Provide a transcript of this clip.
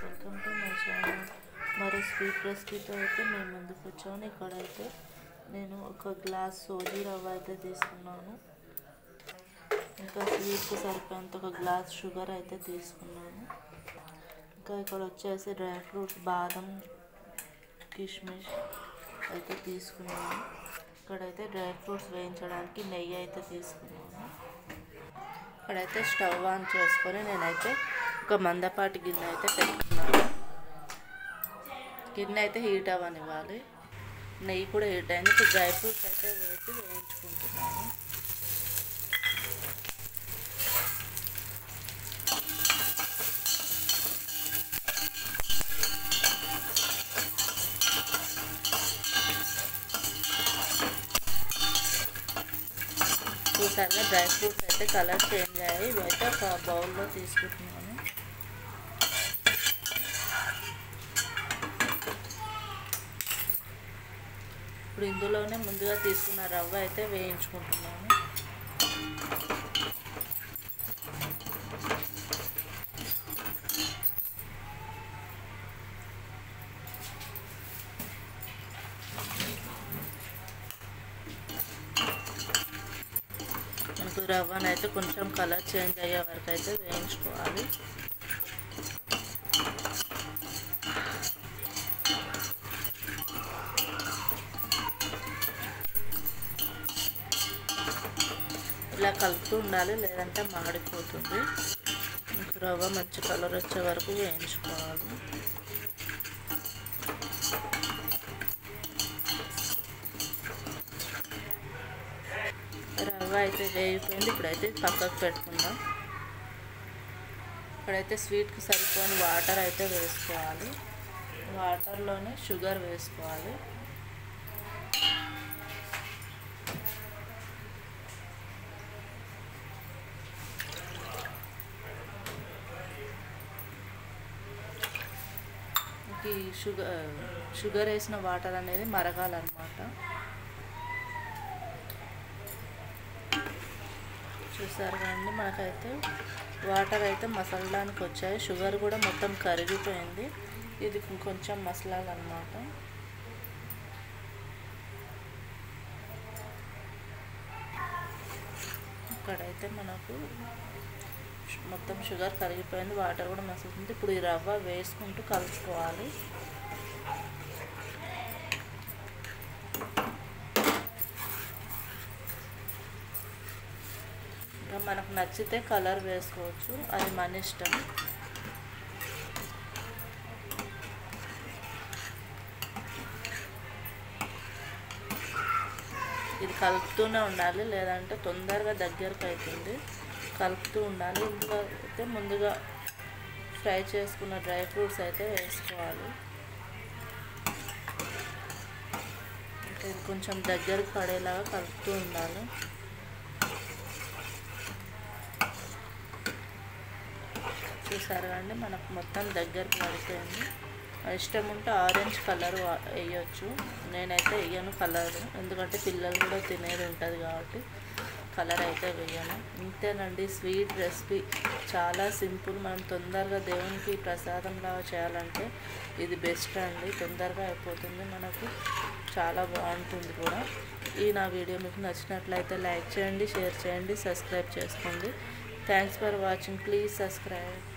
welcome to my channel మరో sweet రెసిపీతో అయితే మేము ముందుకు వచ్చాను ఇక్కడైతే నేను ఒక గ్లాస్ సోజీ రవ్వ అయితే తీసుకున్నాను ఇంకా స్వీట్కి సరిపోయేంత ఒక గ్లాస్ షుగర్ అయితే తీసుకున్నాను ఇంకా ఇక్కడ వచ్చేసి డ్రై ఫ్రూట్స్ బాదం కిష్మిష్ అయితే తీసుకున్నాను ఇక్కడైతే డ్రై ఫ్రూట్స్ వేయించడానికి నెయ్యి అయితే తీసుకున్నాను ఇక్కడైతే స్టవ్ ఆన్ చేసుకొని నేనైతే ఒక మందపాటి గిన్నె అయితే పెట్టుకున్నాను గిన్నె అయితే హీట్ అవ్వనివ్వాలి నెయ్యి కూడా హీట్ అయింది ఇప్పుడు డ్రై ఫ్రూట్స్ అయితే వేసి వేయించుకుంటున్నాను చూసారుగా డ్రై ఫ్రూట్స్ అయితే కలర్ చేంజ్ అయ్యాయి ఇవైతే ఒక బౌల్లో తీసుకుంటున్నాను ఇప్పుడు ఇందులోనే ముందుగా తీసుకున్న రవ్వ అయితే వేయించుకుంటున్నాను మనకు రవ్వను అయితే కొంచెం కలర్ చేంజ్ అయ్యే వరకు అయితే వేయించుకోవాలి ఇలా కలుపుతూ ఉండాలి లేదంటే మాడిపోతుంది ఇంక రవ్వ మంచి కలర్ వచ్చే వరకు వేయించుకోవాలి రవ్వ అయితే వేగిపోయింది ఇప్పుడైతే పక్కకు పెట్టుకుందాం ఇక్కడైతే స్వీట్కి సరిపోని వాటర్ అయితే వేసుకోవాలి వాటర్లోనే షుగర్ వేసుకోవాలి ఈ షుగర్ షుగర్ వేసిన వాటర్ అనేది మరగాలన్నమాట చూసారు కదండి మనకైతే వాటర్ అయితే మసలడానికి వచ్చాయి షుగర్ కూడా మొత్తం కరిగిపోయింది ఇది కొంచెం మసలాలన్నమాట ఇక్కడైతే మనకు మొత్తం షుగర్ కరిగిపోయింది వాటర్ కూడా మసులుతుంది ఇప్పుడు ఈ రవ్వ వేసుకుంటూ కలుపుకోవాలి ఇంకా మనకు నచ్చితే కలర్ వేసుకోవచ్చు అది మన ఇష్టం ఇది కలుపుతూనే ఉండాలి లేదంటే తొందరగా దగ్గరకు అవుతుంది కలుపుతూ ఉండాలి ఇందులో అయితే ముందుగా ఫ్రై చేసుకున్న డ్రై ఫ్రూట్స్ అయితే వేసుకోవాలి ఇది కొంచెం దగ్గరకు పడేలాగా కలుపుతూ ఉండాలి చూసారు కండి మనకు మొత్తం దగ్గరకు పడిపోయింది ఇష్టం ఉంటే ఆరెంజ్ కలర్ వేయచ్చు నేనైతే వేయను కలర్ ఎందుకంటే పిల్లలు కూడా తినేది ఉంటుంది కాబట్టి కలర్ అయితే వేయను ఇంతేనండి స్వీట్ రెసిపీ చాలా సింపుల్ మనం తొందరగా దేవునికి ప్రసాదంలాగా చేయాలంటే ఇది బెస్ట్ అండి తొందరగా అయిపోతుంది మనకు చాలా బాగుంటుంది కూడా ఈ నా వీడియో మీకు నచ్చినట్లయితే లైక్ చేయండి షేర్ చేయండి సబ్స్క్రైబ్ చేసుకోండి thanks for watching please subscribe